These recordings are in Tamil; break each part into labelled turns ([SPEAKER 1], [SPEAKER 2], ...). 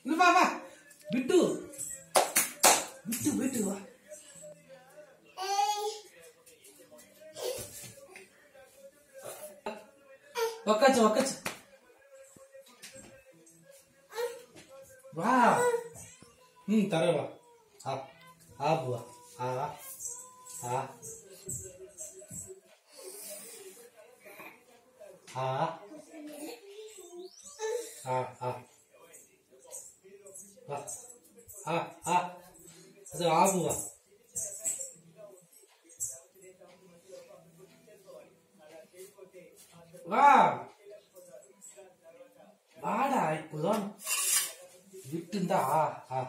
[SPEAKER 1] இங்க வா வா விட்டு விட்டு விட்டு வா ఒక్కచ్చు ఒక్కచ్చు వా ಹ್ಮ್ ತರವ ಆ ಆ ಬುವ ಆ ಆ ಆ ಆ ಆ ಆ ಆ ಆ ಅದು ಆ ಬುವ வா வாடா இப்போதான் விட்டுந்தா ஆ ஆ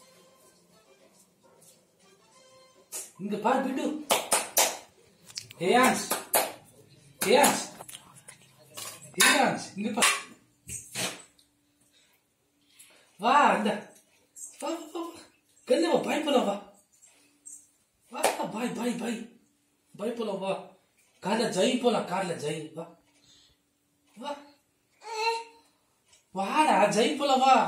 [SPEAKER 1] இங்க பாரு விட்டு ஏயான்ஸ் ஏயான்ஸ் ஏயான்ஸ் இங்க பாரு வா இந்த வா வா வா கண்ணு வா பாய் போலாம் வா வா பாய் பாய் பாய் பாய் போலாம் வா கார்ல ஜெய் போலாம் கார்ல ஜெய் வா வா வாடா ஜெய் போலாம் வா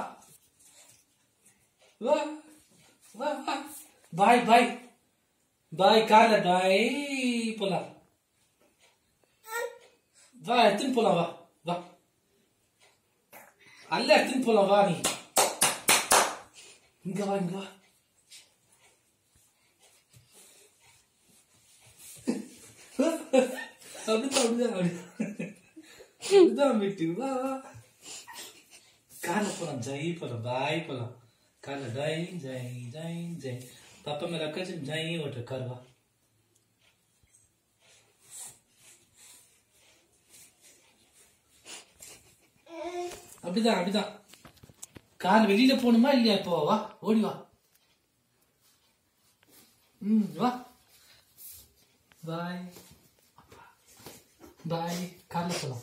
[SPEAKER 1] வா வா வா பாய் பாய் பாய் கார்ல பாய் போலாம் வா எடுத்துன்னு போலாம் வா வா அல்ல எடுத்துன்னு போலாம் வா நீ இங்க வா இங்க வா அப்படிதான் அப்படிதான் அப்படி அப்படிதான் விட்டு வா வா கார்ல போலாம் ஜெய் போலாம் பாய் போலாம் கார்ல ஜெய் ஜெய் ஜெய் ஜெய் पापा मेरा कजन जय ऑर्डर करवा அப்படிதான் அப்படிதான் கார் வெளியில போகணுமா இல்லையா இப்போ வா ஓடி வா ம் வா பாய் பாய் கார்ல போலாம்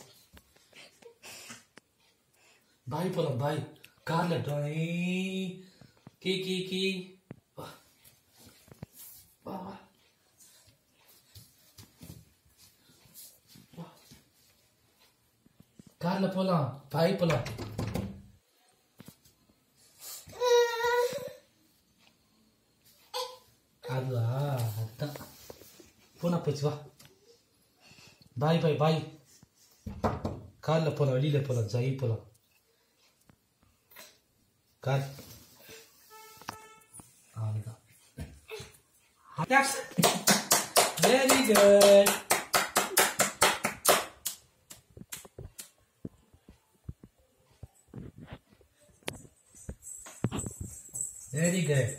[SPEAKER 1] பாய் போலாம் பாய் கார்ல டாய் கீ கீ கீ வா வா வா வா கார்ல போலாம் பாய் போலாம் அதுவா அதுதான் போனா போச்சு வா பாய் பாய் பாய் கார்ல போலாம் வெளியில போலாம் ஜெய் போலாம் கார் அவ்வளோதான் வெரி குட் வெரி குட்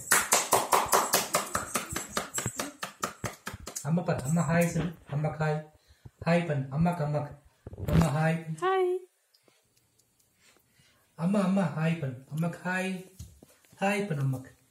[SPEAKER 1] அம்மா பாரு அம்மா ஹாய் சொல்லு அம்மா ஹாய் ஹாய் பண்ணு அம்மாக்கு அம்மாக்கு அம்மா ஹாய்
[SPEAKER 2] ஹாய்
[SPEAKER 1] அம்மா அம்மா ஹாய் பண்ணு அம்மாக்கு ஹாய் ஹாய் பண்ணு அம்மாக்கு